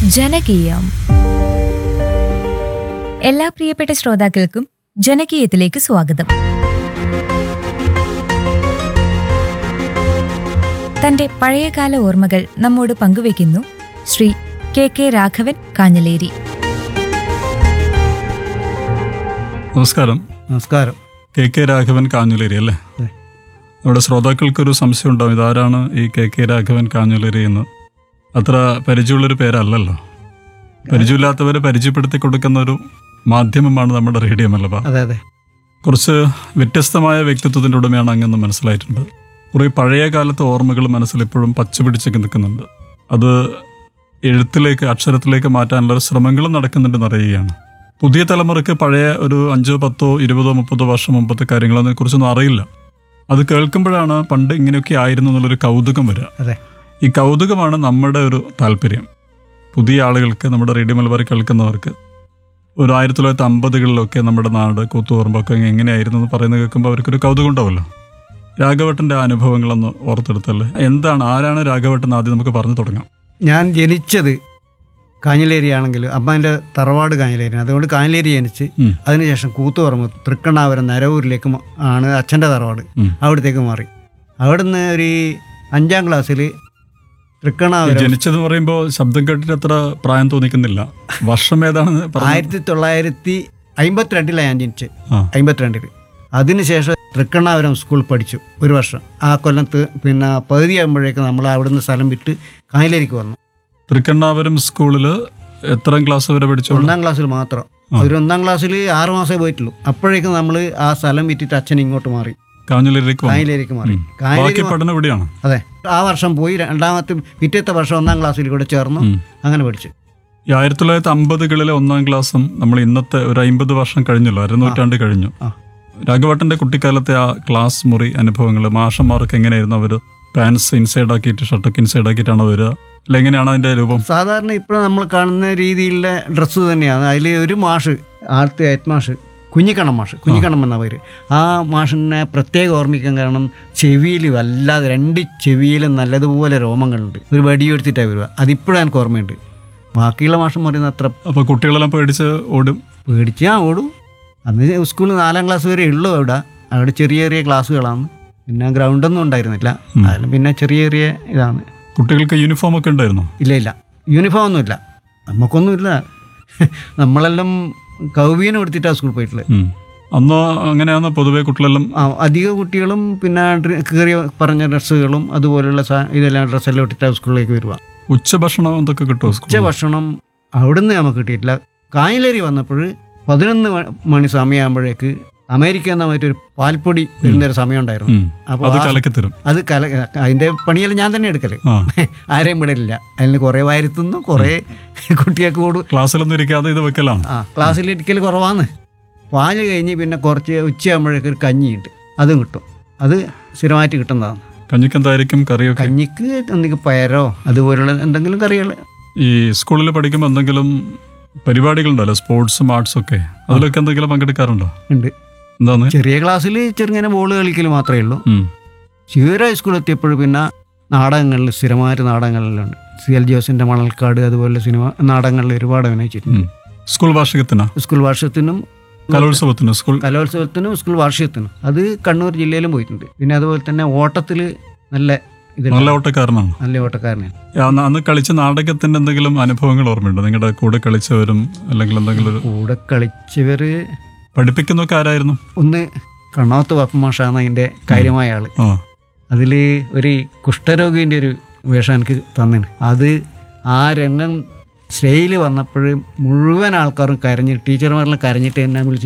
ജനകീയം എല്ലാ പ്രിയപ്പെട്ട ശ്രോതാക്കൾക്കും ജനകീയത്തിലേക്ക് സ്വാഗതം തന്റെ പഴയകാല ഓർമ്മകൾ നമ്മോട് പങ്കുവയ്ക്കുന്നു ശ്രീ കെ കെ രാഘവൻ കാഞ്ഞലേരി നമസ്കാരം നമസ്കാരം കെ കെ രാഘവൻ കാഞ്ഞുലേരി അല്ലേ അതെ. നമ്മുടെ ശ്രോതാക്കൾക്കൊരു സംശയം ഉണ്ടാവും ഇതാരാണ് ഈ കെ കെ രാഘവൻ കാഞ്ഞുലേരി എന്ന് അത്ര പരിചയമുള്ളൊരു പേരല്ലല്ലോ പരിചയമില്ലാത്തവരെ പരിചയപ്പെടുത്തി കൊടുക്കുന്ന ഒരു മാധ്യമമാണ് നമ്മുടെ റേഡിയോ മലബ അതെ അതെ കുറച്ച് വ്യത്യസ്തമായ വ്യക്തിത്വത്തിൻ്റെ ഉടമയാണ് അങ്ങെന്ന് മനസ്സിലായിട്ടുണ്ട് കുറേ പഴയ കാലത്തെ ഓർമ്മകൾ മനസ്സിൽ ഇപ്പോഴും പച്ചപിടിച്ചൊക്കെ നിൽക്കുന്നുണ്ട് അത് എഴുത്തിലേക്ക് അക്ഷരത്തിലേക്ക് മാറ്റാനുള്ള ഒരു ശ്രമങ്ങളും നടക്കുന്നുണ്ടെന്ന് അറിയുകയാണ് പുതിയ തലമുറയ്ക്ക് പഴയ ഒരു അഞ്ചോ പത്തോ ഇരുപതോ മുപ്പതോ വർഷം മുമ്പത്തെ കാര്യങ്ങളതിനെ കുറിച്ചൊന്നും അറിയില്ല അത് കേൾക്കുമ്പോഴാണ് പണ്ട് ഇങ്ങനെയൊക്കെ ആയിരുന്നു എന്നുള്ളൊരു കൗതുകം വരിക അതെ ഈ കൗതുകമാണ് നമ്മുടെ ഒരു താല്പര്യം പുതിയ ആളുകൾക്ക് നമ്മുടെ റേഡിയോ മലബാർ കേൾക്കുന്നവർക്ക് ഒരു ആയിരത്തി തൊള്ളായിരത്തി അമ്പതുകളിലൊക്കെ നമ്മുടെ നാട് കൂത്തുപറമ്പൊക്കെ എങ്ങനെയായിരുന്നു എന്ന് പറയുന്നത് കേൾക്കുമ്പോൾ അവർക്കൊരു കൗതുകം ഉണ്ടാവുമല്ലോ രാഘവട്ടൻ്റെ ആ അനുഭവങ്ങളൊന്ന് ഓർത്തെടുത്തല്ലേ എന്താണ് ആരാണ് രാഘവട്ടൻ എന്ന് ആദ്യം നമുക്ക് പറഞ്ഞു തുടങ്ങാം ഞാൻ ജനിച്ചത് കാഞ്ഞിലേരി ആണെങ്കിലും അമ്മേൻ്റെ തറവാട് കാഞ്ഞിലേരിയാണ് അതുകൊണ്ട് കാഞ്ഞിലേരി ജനിച്ച് ഉം. അതിനുശേഷം കൂത്തുപറമ്പ് തൃക്കണ്ണാപുരം നരവൂരിലേക്ക് മ- ആണ് അച്ഛൻ്റെ തറവാട് ഉം. അവിടത്തേക്ക് മാറി അവിടുന്ന് ഒരു അഞ്ചാം ക്ലാസ്സിൽ ഈ തൃക്കണ്ണാപുരം ജനിച്ചതെന്ന് പറയുമ്പോൾ ശബ്ദം കേട്ടിട്ട് അത്ര പ്രായം തോന്നിക്കുന്നില്ല വർഷം ഏതാണെന്ന് പറഞ്ഞു ആയിരത്തി തൊള്ളായിരത്തി അമ്പത്തിരണ്ടിലാണ് ഞാൻ ജനിച്ചത് ആ അമ്പത്തിരണ്ടിൽ അതിനുശേഷം തൃക്കണ്ണാപുരം സ്കൂൾ പഠിച്ചു ഒരു വർഷം ആ കൊല്ലത്ത് പിന്നെ പകുതി ആകുമ്പോഴേക്ക് നമ്മൾ അവിടുന്ന് സ്ഥലം വിട്ട് കായലിലേക്ക് വന്നു തൃക്കണ്ണാപുരം സ്കൂളില് എത്രാം ക്ലാസ് വരെ പഠിച്ചു ഒന്നാം ക്ലാസ്സിൽ മാത്രം ഒരു ഒന്നാം ക്ലാസ്സിൽ ആറ് മാസമേ പോയിട്ടുള്ളൂ അപ്പോഴേക്കും നമ്മൾ ആ സ്ഥലം വിറ്റിട്ട് അച്ഛൻ ഇങ്ങോട്ട് മാറി കാഞ്ഞിലേക്ക് വന്നു കായലിലേക്ക് മാറി ഉം. കായലിലേക്ക് ബാക്കി പഠനം ഇവിടെയാണ് അതെ ആ വർഷം പോയി രണ്ടാമത്തെ പിറ്റത്തെ വർഷം ഒന്നാം ക്ലാസ്സിൽ കൂടെ ചേർന്നു ഉം. അങ്ങനെ പഠിച്ചു ഈ ആയിരത്തി തൊള്ളായിരത്തി അമ്പതുകളിലെ ഒന്നാം ക്ലാസ്സും നമ്മൾ ഇന്നത്തെ ഒരു അമ്പത് വർഷം കഴിഞ്ഞല്ലോ അരനൂറ്റാണ്ട് കഴിഞ്ഞു ആ. രാഘവട്ടന്റെ കുട്ടിക്കാലത്തെ ആ ക്ലാസ് മുറി അനുഭവങ്ങൾ മാഷന്മാർക്ക് എങ്ങനെയായിരുന്നു അവർ പാൻസ് ഇൻസൈഡ് ആക്കിയിട്ട് ഷർട്ടൊക്കെ ഇൻസൈഡ് ആക്കിയിട്ടാണോ വരിക അല്ല എങ്ങനെയാണ് അതിന്റെ രൂപം സാധാരണ ഇപ്പോൾ നമ്മൾ കാണുന്ന രീതിയിലുള്ള ഡ്രസ്സ് തന്നെയാണ് അതിൽ ഒരു മാഷ് ആദ്യത്തെ ഹെഡ് മാഷ് കുഞ്ഞിക്കണ്ണം മാഷ് കുഞ്ഞിക്കണ്ണം എന്ന പേര് ആ മാഷിനെ പ്രത്യേകം ഓർമ്മിക്കാൻ കാരണം ചെവിയിൽ വല്ലാതെ രണ്ട് ചെവിയിലും നല്ലതുപോലെ രോമങ്ങളുണ്ട് ഒരു വടിയെടുത്തിട്ടാണ് വരിക അതിപ്പോഴും എനിക്ക് ഓർമ്മയുണ്ട് ബാക്കിയുള്ള മാഷം പറയുന്ന അത്ര അപ്പൊ കുട്ടികളെല്ലാം പേടിച്ച് ഓടും പേടിച്ച് ഞാൻ ഓടും അന്ന് സ്കൂളിൽ നാലാം ക്ലാസ് വരെ ഉള്ളൂ അവിടെ അവിടെ ചെറിയ ചെറിയ ക്ലാസ്സുകളാണ് പിന്നെ ഗ്രൗണ്ടൊന്നും ഉണ്ടായിരുന്നില്ല അതിലും പിന്നെ ചെറിയ ചെറിയ ഇതാണ് കുട്ടികൾക്ക് യൂണിഫോം ഒക്കെ ഉണ്ടായിരുന്നു ഇല്ല ഇല്ല യൂണിഫോം ഒന്നുമില്ല നമുക്കൊന്നുമില്ല നമ്മളെല്ലാം കൗവീനെ കൊടുത്തിട്ടാണ് സ്കൂളിൽ പോയിട്ടുള്ളത് ഉം. അന്ന് അങ്ങനെയാണ് പൊതുവെ കുട്ടികളെല്ലാം ആ അധിക കുട്ടികളും പിന്നെ ഡ്ര- കീറിയ പറഞ്ഞ ഡ്രസ്സുകളും അതുപോലുള്ള സാ ഇതെല്ലാം ഡ്രസ്സെല്ലാം ഇട്ടിട്ടാണ് സ്കൂളിലേക്ക് വരുക ഉച്ചഭക്ഷണം എന്തൊക്കെ കിട്ടുമോ ഉച്ച സ്കൂളിൽ ഭക്ഷണം അവിടുന്ന് നമുക്ക് കിട്ടിയിട്ടില്ല കായലേരി വന്നപ്പോൾ പതിനൊന്ന് മ- മണി സമയമാകുമ്പോഴേക്ക് അമേരിക്ക എന്ന മറ്റൊരു പാൽപ്പൊടി വരുന്നൊരു സമയം ഉണ്ടായിരുന്നു ഉം. അപ്പോൾ അത് ആ- കലക്കി തരും അത് കല അതിൻ്റെ പണിയെല്ലാം ഞാൻ തന്നെ എടുക്കല് ആ ആരെയും വിടലില്ല അതിന് കുറേ വാരുത്തുന്നു കുറേ കുട്ടികൾക്ക് കൂടും ക്ലാസ്സിലൊന്നും ഇരിക്കാതെ ഇത് വെക്കലാണ് ആ ക്ലാസ്സിൽ ഇരിക്കൽ കുറവാണ് പാല് കഴിഞ്ഞ് പിന്നെ കുറച്ച് ഉച്ചയാകുമ്പോഴേക്ക് ഒരു കഞ്ഞിയുണ്ട് അതും കിട്ടും അത് സ്ഥിരമായിട്ട് കിട്ടുന്നതാണ് കഞ്ഞിക്ക് എന്തായിരിക്കും കറിയൊക്കെ കഞ്ഞിക്ക് എന്തെങ്കിലും പയരോ അതുപോലുള്ള എന്തെങ്കിലും കറികൾ ഈ സ്കൂളിൽ പഠിക്കുമ്പോൾ എന്തെങ്കിലും പരിപാടികളുണ്ടല്ലോ സ്പോർട്സും ആർട്സും ഒക്കെ അതിലൊക്കെ എന്തെങ്കിലും പങ്കെടുക്കാറുണ്ടോ ഉണ്ട് എന്താന്ന് ചെറിയ ക്ലാസ്സിൽ ചെറുങ്ങനെ ബോൾ കളിക്കൽ മാത്രമേ ഉള്ളൂ ഉം. ചീര സ്കൂളിൽ എത്തിയപ്പോൾ പിന്നെ നാടകങ്ങളിൽ സ്ഥിരമായിട്ട് നാടകങ്ങളിലുണ്ട് സി എൽ ജോസിൻ്റെ മണൽക്കാട് അതുപോലെ സിനിമ നാടകങ്ങളിൽ ഒരുപാട് അഭിനയിച്ചിട്ടുണ്ട് ഉം. സ്കൂൾ വാർഷികത്തിനാ സ്കൂൾ വാർഷികത്തിനും കലോത്സവത്തിന് സ്കൂൾ കലോത്സവത്തിനും സ്കൂൾ വാർഷികത്തിനും അത് കണ്ണൂർ ജില്ലയിലും പോയിട്ടുണ്ട് പിന്നെ അതുപോലെ തന്നെ ഓട്ടത്തിൽ നല്ല ഇതിൽ നല്ല ഓട്ടക്കാരനാണ് നല്ല ഓട്ടക്കാരനാണ് ആ, അന്ന് അന്ന് കളിച്ച നാടകത്തിന്റെ എന്തെങ്കിലും അനുഭവങ്ങൾ ഓർമ്മയുണ്ടോ നിങ്ങളുടെ കൂടെ കളിച്ചവരും അല്ലെങ്കിൽ എന്തെങ്കിലും ഒരു കൂടെ കളിച്ചവർ പഠിപ്പിക്കുന്നൊക്കെ ആരായിരുന്നു ഒന്ന് കണ്ണാത്ത് പപ്പമാഷാണ് അതിൻ്റെ കാര്യമായ ആള് ആ അതിൽ ഒരു കുഷ്ഠരോഗിൻ്റെ ഒരു വേഷം എനിക്ക് തന്നിന് അത് ആ രംഗം സ്റ്റേയിൽ വന്നപ്പോൾ മുഴുവൻ ആൾക്കാരും കരഞ്ഞ് ടീച്ചർമാരെല്ലാം കരഞ്ഞിട്ട് എന്നെ വിളിച്ച്